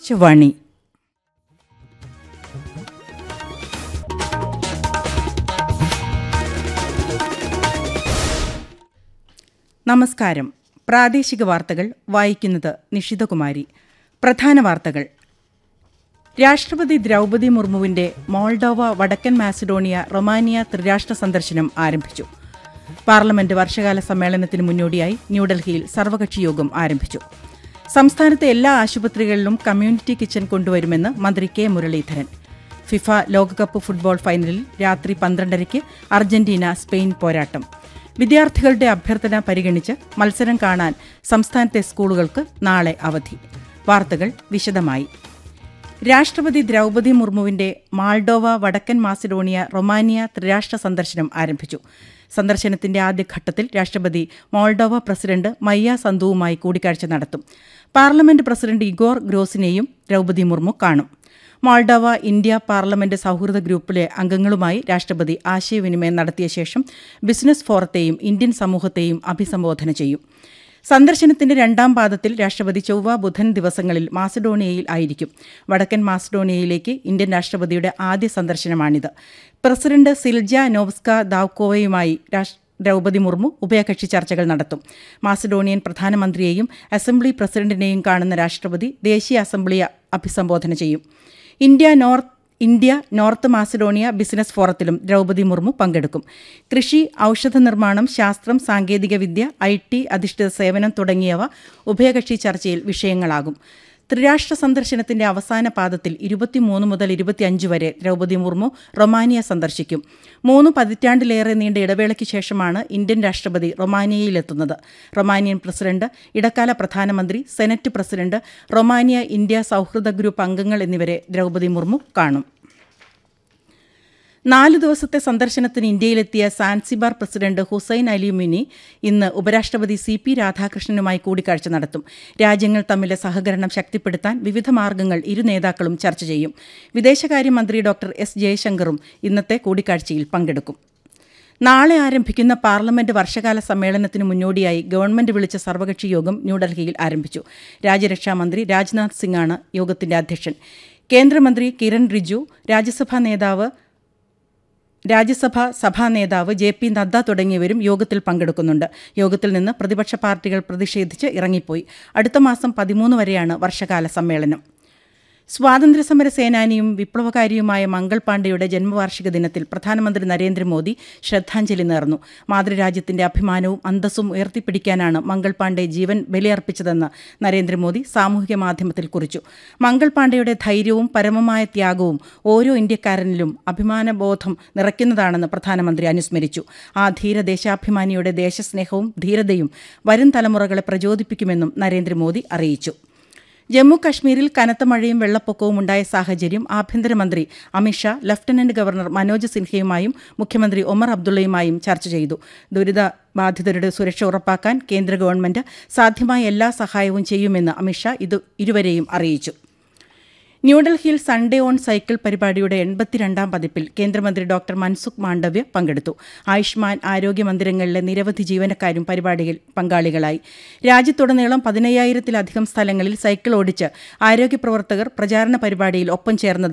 ആകാശവാണി നമസ്കാരം പ്രാദേശിക വാർത്തകൾ വായിക്കുന്നത് നിഷിതകുമാരി പ്രധാന വാർത്തകൾ രാഷ്ട്രപതി ദ്രൗപദി മുർമുവിന്റെ മോൾഡോവ വടക്കൻ മാസിഡോണിയ റൊമാനിയ ത്രിരാഷ്ട്ര സന്ദർശനം ആരംഭിച്ചു പാർലമെന്റ് വർഷകാല സമ്മേളനത്തിന് മുന്നോടിയായി ന്യൂഡൽഹിയിൽ സർവകക്ഷി യോഗം ആരംഭിച്ചു സംസ്ഥാനത്തെ എല്ലാ ആശുപത്രികളിലും കമ്മ്യൂണിറ്റി കിച്ചൺ കൊണ്ടുവരുമെന്ന് മന്ത്രി കെ മുരളീധരൻ ഫിഫ ലോകകപ്പ് ഫുട്ബോൾ ഫൈനലിൽ രാത്രി പന്ത്രണ്ടരയ്ക്ക് അർജന്റീന സ്പെയിൻ പോരാട്ടം വിദ്യാർത്ഥികളുടെ അഭ്യർത്ഥന പരിഗണിച്ച് മത്സരം കാണാൻ സംസ്ഥാനത്തെ സ്കൂളുകൾക്ക് നാളെ അവധി വാർത്തകൾ വിശദമായി രാഷ്ട്രപതി ദ്രൗപദി മുർമുവിന്റെ മാൾഡോവ വടക്കൻ മാസിഡോണിയ റൊമാനിയ ത്രിരാഷ്ട്ര സന്ദർശനം ആരംഭിച്ചു സന്ദർശനത്തിന്റെ ആദ്യഘട്ടത്തിൽ രാഷ്ട്രപതി മോൾഡോവ പ്രസിഡന്റ് മയ്യ സന്തുവുമായി കൂടിക്കാഴ്ച നടത്തും പാർലമെന്റ് പ്രസിഡന്റ് ഇഗോർ ഗ്രോസിനെയും ദ്രൗപദി മുർമു കാണും മോൾഡോവ ഇന്ത്യ പാർലമെന്റ് സൗഹൃദ ഗ്രൂപ്പിലെ അംഗങ്ങളുമായി രാഷ്ട്രപതി ആശയവിനിമയം നടത്തിയ ശേഷം ബിസിനസ് ഫോറത്തെയും ഇന്ത്യൻ സമൂഹത്തെയും അഭിസംബോധന ചെയ്യും സന്ദർശനത്തിന്റെ രണ്ടാം പാദത്തിൽ രാഷ്ട്രപതി ചൊവ്വ ബുധൻ ദിവസങ്ങളിൽ മാസഡോണിയയിൽ ആയിരിക്കും വടക്കൻ മാസഡോണിയയിലേക്ക് ഇന്ത്യൻ രാഷ്ട്രപതിയുടെ ആദ്യ സന്ദർശനമാണിത് പ്രസിഡന്റ് സിൽജ നോവ്സ്ക ദാവ്കോവയുമായി രാഷ്- ദ്രൗപദി മുർമു ഉഭയകക്ഷി ചർച്ചകൾ നടത്തും മാസഡോണിയൻ പ്രധാനമന്ത്രിയെയും അസംബ്ലി പ്രസിഡന്റിനെയും കാണുന്ന രാഷ്ട്രപതി ദേശീയ അസംബ്ലിയെ അഭിസംബോധന ചെയ്യും India North India North Macedonia business ഫോറത്തിലും ദ്രൗപദി മുർമു പങ്കെടുക്കും കൃഷി ഔഷധ നിർമ്മാണം ശാസ്ത്രം സാങ്കേതികവിദ്യ ഐ ടി അധിഷ്ഠിത സേവനം തുടങ്ങിയവ ഉഭയകക്ഷി ചർച്ചയിൽ വിഷയങ്ങളാകും ത്രിരാഷ്ട്ര സന്ദർശനത്തിന്റെ അവസാന പാദത്തിൽ ഇരുപത്തിമൂന്ന് മുതൽ ഇരുപത്തിയഞ്ച് വരെ ദ്രൗപദി മുർമു റൊമാനിയ സന്ദർശിക്കും മൂന്ന് പതിറ്റാണ്ടിലേറെ നീണ്ട ഇടവേളയ്ക്ക് ശേഷമാണ് ഇന്ത്യൻ രാഷ്ട്രപതി റൊമാനിയയിലെത്തുന്നത് റൊമാനിയൻ പ്രസിഡന്റ് ഇടക്കാല പ്രധാനമന്ത്രി സെനറ്റ് പ്രസിഡന്റ് റൊമാനിയ ഇന്ത്യ സൗഹൃദ ഗ്രൂപ്പ് അംഗങ്ങൾ എന്നിവരെ ദ്രൗപദി മുർമു കാണും നാല് ദിവസത്തെ സന്ദർശനത്തിന് ഇന്ത്യയിലെത്തിയ Zanzibar president Hussein Ali Mwinyi ഇന്ന് ഉപരാഷ്ട്രപതി സി പി രാധാകൃഷ്ണനുമായി കൂടിക്കാഴ്ച നടത്തും രാജ്യങ്ങൾ തമ്മിലെ സഹകരണം ശക്തിപ്പെടുത്താൻ വിവിധ മാർഗങ്ങൾ ഇരു നേതാക്കളും ചർച്ച ചെയ്യും വിദേശകാര്യമന്ത്രി ഡോക്ടർ എസ് ജയശങ്കറും ഇന്നത്തെ കൂടിക്കാഴ്ചയിൽ പങ്കെടുക്കും നാളെ ആരംഭിക്കുന്ന പാർലമെന്റ് വർഷകാല സമ്മേളനത്തിന് മുന്നോടിയായി ഗവൺമെന്റ് വിളിച്ച സർവകക്ഷി യോഗം ന്യൂഡൽഹിയിൽ ആരംഭിച്ചു രാജ്യരക്ഷാമന്ത്രി രാജ്നാഥ് സിംഗാണ് യോഗത്തിന്റെ അധ്യക്ഷൻ കേന്ദ്രമന്ത്രി കിരൺ റിജു രാജ്യസഭാ നേതാവ് രാജ്യസഭാ സഭാ നേതാവ് ജെ പി നദ്ദ തുടങ്ങിയവരും യോഗത്തിൽ പങ്കെടുക്കുന്നുണ്ട് യോഗത്തിൽ നിന്ന് പ്രതിപക്ഷ പാർട്ടികൾ പ്രതിഷേധിച്ച് ഇറങ്ങിപ്പോയി അടുത്ത മാസം പതിമൂന്ന് വരെയാണ് വർഷകാല സമ്മേളനം സ്വാതന്ത്ര്യസമര സേനാനിയും വിപ്ലവകാരിയുമായ മംഗൾ പാണ്ഡെയുടെ ജന്മവാർഷിക ദിനത്തിൽ പ്രധാനമന്ത്രി നരേന്ദ്രമോദി ശ്രദ്ധാഞ്ജലി നേർന്നു മാതൃരാജ്യത്തിന്റെ അഭിമാനവും അന്തസ്സും ഉയർത്തിപ്പിടിക്കാനാണ് മംഗൾ പാണ്ഡെ ജീവൻ ബലിയർപ്പിച്ചതെന്ന് നരേന്ദ്രമോദി സാമൂഹിക മാധ്യമത്തിൽ കുറിച്ചു മംഗൾ പാണ്ഡെയുടെ ധൈര്യവും പരമമായ ത്യാഗവും ഓരോ ഇന്ത്യക്കാരനിലും അഭിമാനബോധം നിറയ്ക്കുന്നതാണെന്ന് പ്രധാനമന്ത്രി അനുസ്മരിച്ചു ആ ധീര ദേശാഭിമാനിയുടെ ദേശസ്നേഹവും ധീരതയും വരും തലമുറകളെ പ്രചോദിപ്പിക്കുമെന്നും നരേന്ദ്രമോദി അറിയിച്ചു ജമ്മു കശ്മീരിൽ കനത്ത മഴയും വെള്ളപ്പൊക്കവും ഉണ്ടായ സാഹചര്യം ആഭ്യന്തരമന്ത്രി അമിത്ഷാ ലഫ്റ്റനന്റ് ഗവർണർ മനോജ് സിൻഹയുമായും മുഖ്യമന്ത്രി ഒമർ അബ്ദുള്ളയുമായും ചർച്ച ചെയ്തു ദുരിത ബാധിതരുടെ സുരക്ഷ ഉറപ്പാക്കാൻ കേന്ദ്ര ഗവൺമെന്റ് സാധ്യമായ എല്ലാ സഹായവും ചെയ്യുമെന്ന് അമിത്ഷാ ഇത് ഇരുവരെയും അറിയിച്ചു ന്യൂഡൽഹിയിൽ സൺഡേ ഓൺ സൈക്കിൾ പരിപാടിയുടെ എൺപത്തിരണ്ടാം പതിപ്പിൽ കേന്ദ്രമന്ത്രി ഡോക്ടർ മൻസുഖ് മാണ്ഡവ്യ പങ്കെടുത്തു ആയുഷ്മാൻ ആരോഗ്യ മന്ദിരങ്ങളിലെ നിരവധി ജീവനക്കാരും പരിപാടിയിൽ പങ്കാളികളായി രാജ്യത്തുടനീളം പതിനയ്യായിരത്തിലധികം സ്ഥലങ്ങളിൽ സൈക്കിൾ ഓടിച്ച് ആരോഗ്യ പ്രവർത്തകർ പ്രചാരണ പരിപാടിയിൽ ഒപ്പം ചേർന്നത്